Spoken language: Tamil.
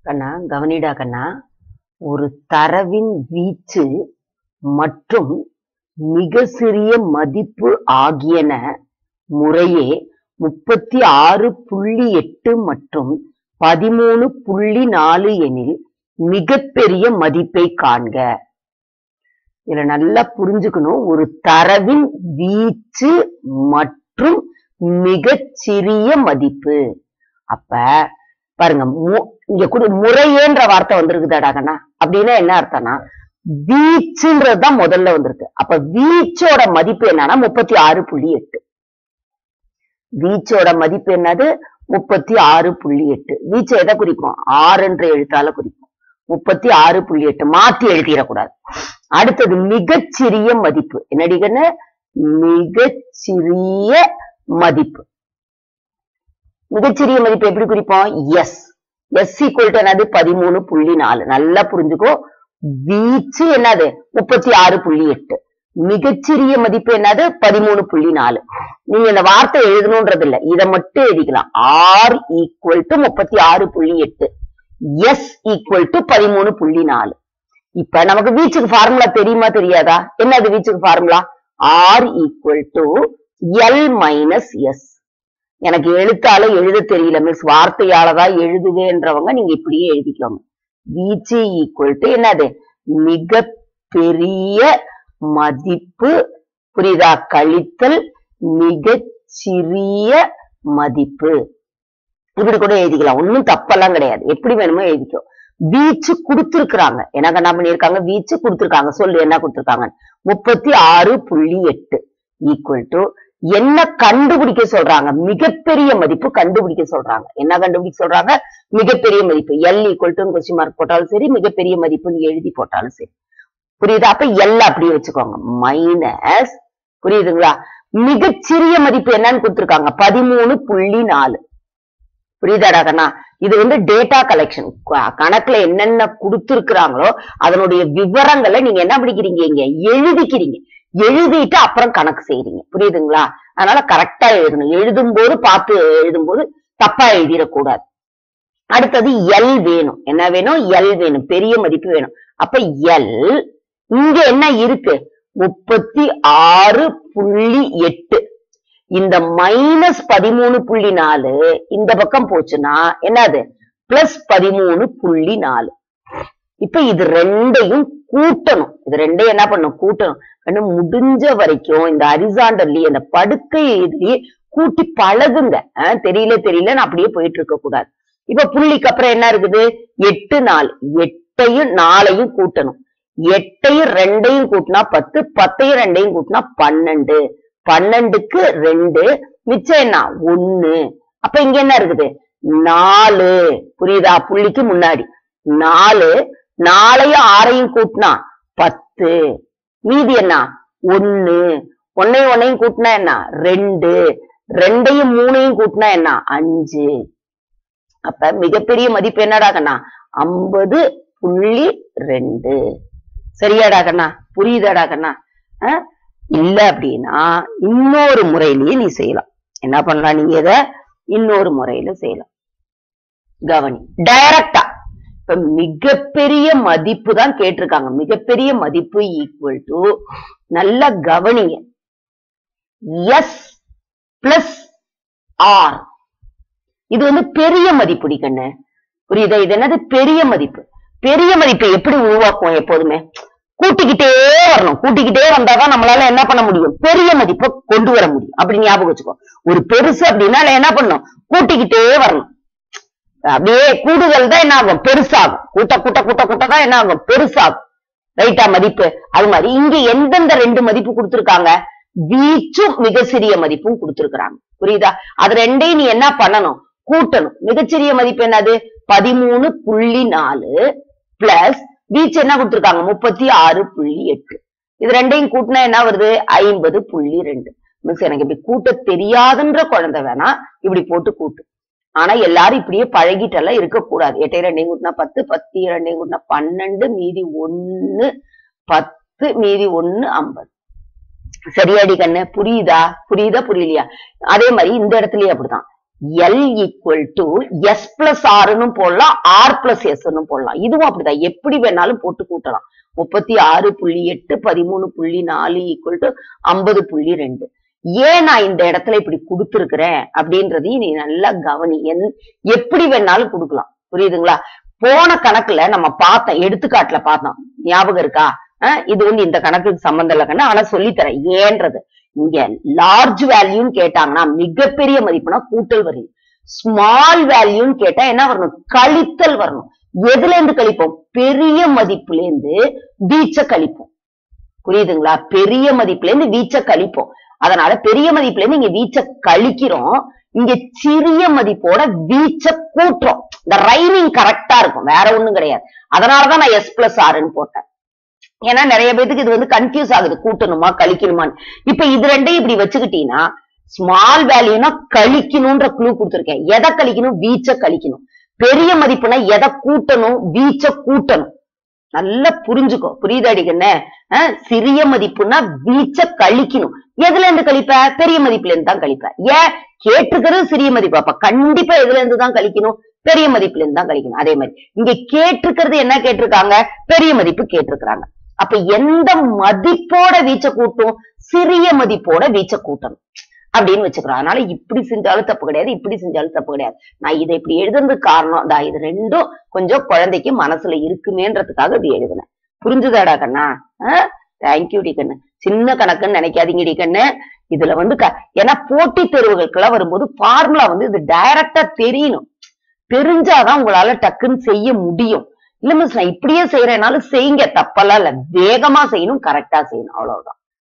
கண்ணா கவனிடா கண்ணா ஒரு தரவின் வீச்சு மற்றும் மிக சிறிய மதிப்பு ஆகியன முறையே முப்பத்தி ஆறு புள்ளி எட்டு மற்றும் பதிமூணு புள்ளி நாலு எனில் மிகப்பெரிய மதிப்பை காண்க இதுல நல்லா புரிஞ்சுக்கணும் ஒரு தரவின் வீச்சு மற்றும் மிகச் சிறிய மதிப்பு அப்ப பாருங்க மு- இங்க கூட முறையேன்ற வார்த்தை வந்திருக்குதாடா கண்ணா அப்படின்னா என்ன அர்த்தம்னா வீச்சுன்றதுதான் முதல்ல வந்திருக்கு அப்ப வீச்சோட மதிப்பு என்னன்னா முப்பத்தி ஆறு புள்ளி எட்டு வீச்சோட மதிப்பு என்னது முப்பத்தி ஆறு புள்ளி எட்டு வீச்சு எதை குறிக்கும் ஆறுன்ற எழுத்தால குறிக்கும் முப்பத்தி ஆறு புள்ளி எட்டு மாத்தி எழுதிடக்கூடாது அடுத்தது மிகச்சிறிய மதிப்பு என்னடி கண்ணு மிகச்சிறிய மதிப்பு மிகச்சிறிய மதிப்பு எப்படி குறிப்போம் எஸ் எஸ் ஈக்குவல் என்னது பதிமூணு புள்ளி நாலு நல்லா புரிஞ்சுக்கோ வீச்சு என்னது முப்பத்தி ஆறு புள்ளி எட்டு மிகச்சிறிய மதிப்பு என்னது பதிமூணு புள்ளி நாலு நீங்க இந்த வார்த்தை எழுதணும்ன்றது இல்ல இதை மட்டும் எழுதிக்கலாம் ஆர் ஈக்குவல் டு முப்பத்தி ஆறு புள்ளி எட்டு எஸ் ஈக்குவல் டு பதிமூணு புள்ளி நாலு இப்ப நமக்கு வீச்சுக்கு ஃபார்முலா தெரியுமா தெரியாதா என்னது வீச்சுக்கு formula R equal to L minus S எனக்கு எழுத்தால எழுத தெரியல மிஸ் வார்த்தையால தான் எழுதுவேன்றவங்க நீங்க இப்படியே எழுதிக்கோங்க வீச்சு ஈக்குவல் டு என்னது மிக பெரிய மதிப்பு புரியுதா கழித்தல் மிகச் சிறிய மதிப்பு இப்படி கூட எழுதிக்கலாம் ஒண்ணும் தப்பெல்லாம் கிடையாது எப்படி வேணுமோ எழுதிக்கோ வீச்சு கொடுத்திருக்கிறாங்க என்ன என்ன பண்ணிருக்காங்க வீச்சு கொடுத்திருக்காங்க சொல்லு என்ன கொடுத்திருக்காங்க முப்பத்தி ஆறு புள்ளி எட்டு ஈக்குவல் டு என்ன கண்டுபிடிக்க சொல்றாங்க மிகப்பெரிய மதிப்பு கண்டுபிடிக்க சொல்றாங்க என்ன கண்டுபிடிக்க சொல்றாங்க மிகப்பெரிய மதிப்பு L equal to question mark போட்டாலும் சரி மிகப்பெரிய மதிப்புன்னு எழுதி போட்டாலும் சரி புரியுதா அப்ப எல் அப்படியே வச்சுக்கோங்க மைனஸ் புரியுதுங்களா மிகச்சிறிய மதிப்பு என்னன்னு கொடுத்திருக்காங்க பதிமூணு புள்ளி நாலு புரியுதாடா கண்ணா இது வந்து டேட்டா கலெக்ஷன் கணக்குல என்னென்ன கொடுத்திருக்கிறாங்களோ அதனுடைய விவரங்களை நீங்க என்ன படிக்கிறீங்க இங்க எழுதிக்கிறீங்க எழுதிட்டு அப்புறம் கணக்கு செய்றீங்க புரியுதுங்களா அதனால கரெக்டா எழுதணும் எழுதும் போது பார்த்து எழுதும் போது தப்பா எழுதிடக்கூடாது அடுத்தது எல் வேணும் என்ன வேணும் எல் வேணும் பெரிய மதிப்பு வேணும் அப்ப எல் இங்க என்ன இருக்கு முப்பத்தி ஆறு புள்ளி எட்டு இந்த மைனஸ் பதிமூணு புள்ளி நாலு இந்த பக்கம் போச்சுன்னா என்னது பிளஸ் பதிமூணு புள்ளி நாலு இப்ப இது ரெண்டையும் கூட்டணும் இது ரெண்டையும் என்ன பண்ணும் கூட்டணும் கண்ணு முடிஞ்ச வரைக்கும் இந்த அரிசாண்டர்லி அந்த படுக்கை இதுலயே கூட்டி பழகுங்க அஹ், தெரியல தெரியல அப்படியே போயிட்டு இருக்க கூடாது இப்ப புள்ளிக்கு அப்புறம் என்ன இருக்குது எட்டு நாள் எட்டையும் நாலையும் கூட்டணும் எட்டையும் ரெண்டையும் கூட்டினா பத்து பத்தையும் ரெண்டையும் கூட்டினா பன்னெண்டு பன்னெண்டுக்கு ரெண்டு மிச்சம் என்ன ஒண்ணு அப்ப இங்க என்ன இருக்குது நாலு புரியுதா புள்ளிக்கு முன்னாடி நாலு நாலையும் ஆறையும் கூட்டினா பத்து மீதி என்ன ஒண்ணு ஒன்னையும் ஒன்னையும் கூட்டினா என்ன ரெண்டு ரெண்டையும் மூணையும் கூட்டினா என்ன அஞ்சு அப்ப மிகப்பெரிய மதிப்பு என்னடா கண்ணா ஐம்பது புள்ளி ரெண்டு சரியாடா கண்ணா புரியுதாடா கண்ணா அஹ்? இல்ல அப்படின்னா இன்னொரு முறையிலயே நீ செய்யலாம் என்ன பண்ணலாம் நீங்க இத இன்னொரு முறையில செய்யலாம் கவனி டைரக்டா இப்ப மிகப்பெரிய மதிப்பு தான் கேட்டிருக்காங்க மிகப்பெரிய மதிப்பு ஈக்குவல் டு நல்ல கவனிங்க எஸ் பிளஸ் ஆர் இது வந்து பெரிய மதிப்புடி கண்ணு புரியுதா இது என்னது பெரிய மதிப்பு பெரிய மதிப்பை எப்படி உருவாக்குவோம் எப்போதுமே கூட்டிக்கிட்டே வரணும் கூட்டிக்கிட்டே வந்தாதான் நம்மளால என்ன பண்ண முடியும் பெரிய மதிப்பை கொண்டு வர முடியும் அப்படி ஞாபகம் வச்சுக்கோ ஒரு பெருசு அப்படின்னா அதுல என்ன பண்ணணும் கூட்டிக்கிட்டே வரணும் அப்படியே கூடுதல் தான் என்ன ஆகும் பெருசாகும் கூட்ட கூட்ட கூட்ட கூட்ட தான் என்ன ஆகும் பெருசாகும் ரைட்டா மதிப்பு அது மாதிரி இங்க எந்தெந்த ரெண்டு மதிப்பு கொடுத்திருக்காங்க வீச்சும் மிக சிறிய மதிப்பும் கொடுத்திருக்கிறாங்க புரியுதா அது ரெண்டையும் நீ என்ன பண்ணணும் கூட்டணும் மிகச்சிறிய மதிப்பு என்னது பதிமூணு புள்ளி நாலு பிளஸ் வீச்சு என்ன கொடுத்திருக்காங்க முப்பத்தி ஆறு புள்ளி எட்டு இது ரெண்டையும் கூட்டினா என்ன வருது ஐம்பது புள்ளி ரெண்டு மிஸ் எனக்கு இப்படி கூட்ட தெரியாதுன்ற குழந்தை வேணா இப்படி போட்டு கூட்டு ஆனா எல்லாரும் இப்படியே பழகிட்டெல்லாம் இருக்கக்கூடாது எட்டை ரெண்டையும் கூட்டினா பத்து பத்து ரெண்டையும் கூட்டினா பன்னெண்டு மீதி ஒண்ணு பத்து மீதி ஒண்ணு ஐம்பது சரியாடி கண்ணு புரியுதா புரியுதா புரியலையா அதே மாதிரி இந்த இடத்துலயே அப்படிதான் L equal to S plus ஆறுன்னு போடலாம் ஆர் பிளஸ் எஸ் போடலாம் இதுவும் அப்படிதான் எப்படி வேணாலும் போட்டு கூட்டலாம் முப்பத்தி ஆறு புள்ளி எட்டு பதிமூணு புள்ளி நாலு ஈக்குவல் டு ஐம்பது புள்ளி ரெண்டு ஏன் நான் இந்த இடத்துல இப்படி கொடுத்துருக்கிறேன் அப்படின்றதையும் நீ நல்லா கவனி என் எப்படி வேணாலும் கொடுக்கலாம் புரியுதுங்களா போன கணக்குல நம்ம பார்த்தோம் எடுத்துக்காட்டுல பார்த்தோம் ஞாபகம் இருக்கா அஹ் இது வந்து இந்த கணக்குக்கு சம்பந்தம் இல்லை கண்ணு ஆனா சொல்லித்தரேன் ஏன்றது இங்க லார்ஜ் வேல்யூன்னு கேட்டாங்கன்னா மிகப்பெரிய மதிப்புனா கூட்டல் வரும் ஸ்மால் வேல்யூன்னு கேட்டா என்ன வரணும் கழித்தல் வரணும் எதுல இருந்து கழிப்போம் பெரிய மதிப்புல இருந்து வீச்ச கழிப்போம் புரியுதுங்களா பெரிய மதிப்புல இருந்து வீச்ச கழிப்போம் அதனால பெரிய மதிப்புல இருந்து இங்க வீச்ச கழிக்கிறோம் இங்க சிறிய மதிப்போட வீச்ச கூட்டுறோம் இந்த ரைமிங் கரெக்டா இருக்கும் வேற ஒண்ணும் கிடையாது அதனாலதான் நான் எஸ் பிளஸ் ஆறுன்னு போட்டேன் ஏன்னா நிறைய பேத்துக்கு இது வந்து கன்ஃபியூஸ் ஆகுது கூட்டணுமா கழிக்கணுமான்னு இப்ப இது ரெண்டையும் இப்படி வச்சுக்கிட்டீங்கன்னா ஸ்மால் வேல்யூனா கழிக்கணும்ன்ற க்ளூ கொடுத்துருக்கேன் எதை கழிக்கணும் வீச்ச கழிக்கணும் பெரிய மதிப்புனா எதை கூட்டணும் வீச்ச கூட்டணும் நல்லா புரிஞ்சுக்கோ புரியுதாடி கண்ணே அஹ், சிறிய மதிப்புனா வீச்ச கழிக்கணும் எதுல இருந்து கழிப்ப பெரிய மதிப்புல இருந்து தான் கழிப்ப ஏன் கேட்டிருக்கிறது சிறிய மதிப்பு அப்ப கண்டிப்பா எதுல இருந்து தான் கழிக்கணும் பெரிய மதிப்புல இருந்து தான் கழிக்கணும் அதே மாதிரி இங்க கேட்டிருக்கிறது என்ன கேட்டிருக்காங்க பெரிய மதிப்பு கேட்டிருக்கிறாங்க அப்ப எந்த மதிப்போட வீச்ச கூட்டும் சிறிய மதிப்போட வீச்ச கூட்டணும் அப்படின்னு வச்சுக்கிறோம் அதனால இப்படி செஞ்சாலும் தப்பு கிடையாது இப்படி செஞ்சாலும் தப்பு கிடையாது நான் இதை இப்படி எழுதுறதுக்கு காரணம் அதா இது ரெண்டும் கொஞ்சம் குழந்தைக்கு மனசுல இருக்குமேன்றதுக்காக இப்படி எழுதினேன் புரிஞ்சுதாடா கண்ணா தேங்க்யூ டி கண்ணு சின்ன கணக்குன்னு நினைக்காதீங்க டி கண்ணு இதுல வந்து க- ஏன்னா போட்டித் தேர்வுகளுக்கெல்லாம் வரும்போது ஃபார்முலா வந்து இது டைரக்டா தெரியணும் தெரிஞ்சாதான் உங்களால டக்குன்னு செய்ய முடியும் இல்ல மிஸ் நான் இப்படியே செய்யறேனாலும் செய்யுங்க தப்பெல்லாம் இல்ல வேகமா செய்யணும் கரெக்டா செய்யணும் அவ்வளவுதான்